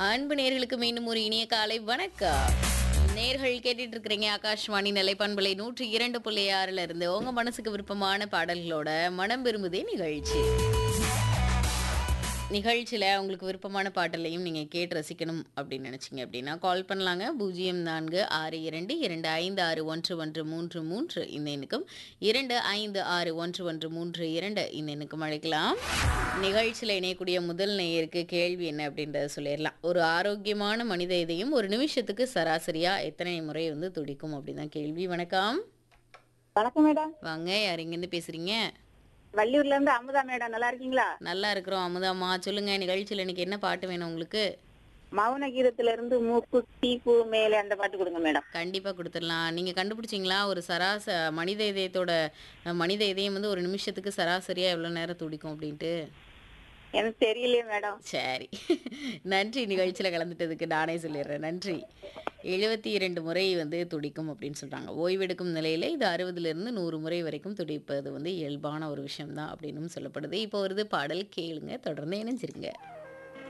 அன்பு நேர்களுக்கு மீண்டும் ஒரு இனிய காலை வணக்கம் நேர்கள் கேட்டுட்டு இருக்கிறீங்க ஆகாஷ்வாணி நிலைப்பண்பலை நூற்றி இரண்டு புள்ளி ஆறுல இருந்து உங்க மனசுக்கு விருப்பமான பாடல்களோட மனம் விரும்புதே நிகழ்ச்சி நிகழ்ச்சியில் உங்களுக்கு விருப்பமான பாட்டலையும் நீங்கள் கேட்டு ரசிக்கணும் அப்படின்னு நினச்சிங்க அப்படின்னா கால் பண்ணலாங்க பூஜ்ஜியம் நான்கு ஆறு இரண்டு இரண்டு ஐந்து ஆறு ஒன்று ஒன்று மூன்று மூன்று இந்த எண்ணுக்கும் இரண்டு ஐந்து ஆறு ஒன்று ஒன்று மூன்று இரண்டு இந்த எண்ணுக்கும் அழைக்கலாம் நிகழ்ச்சியில் இணையக்கூடிய முதல் நேயருக்கு கேள்வி என்ன அப்படின்றத சொல்லிடலாம் ஒரு ஆரோக்கியமான மனித இதயம் ஒரு நிமிஷத்துக்கு சராசரியாக எத்தனை முறை வந்து துடிக்கும் அப்படின்னு தான் கேள்வி வணக்கம் வணக்கம் மேடம் வாங்க யார் இங்கேருந்து பேசுகிறீங்க வள்ளியூர்ல இருந்து அமுதா மேடம் நல்லா இருக்கீங்களா நல்லா இருக்கிறோம் அமுதாம்மா சொல்லுங்க நிகழ்ச்சியில் இன்னைக்கு என்ன பாட்டு வேணும் உங்களுக்கு மௌன கீதத்துல இருந்து மூக்கு தீப்பு மேலே அந்த பாட்டு கொடுங்க மேடம் கண்டிப்பாக கொடுத்துடலாம் நீங்கள் கண்டுபிடிச்சிங்களா ஒரு சராச மனித இதயத்தோட அஹ், மனித இதயம் வந்து ஒரு நிமிஷத்துக்கு சராசரியாக எவ்வளோ நேரம் துடிக்கும் அப்படின்ட்டு எனக்கு தெரியலையே மேடம் சரி நன்றி நிகழ்ச்சியில் கலந்துட்டதுக்கு நானே சொல்லிடுறேன் நன்றி எழுபத்தி இரண்டு முறை வந்து துடிக்கும் அப்படின்னு சொல்கிறாங்க ஓய்வெடுக்கும் நிலையில் இது அறுபதுலேருந்து நூறு முறை வரைக்கும் துடிப்பது வந்து இயல்பான ஒரு விஷயம்தான் அப்படின்னும் சொல்லப்படுது இப்போ வருது பாடல் கேளுங்க தொடர்ந்து இணைஞ்சிருங்க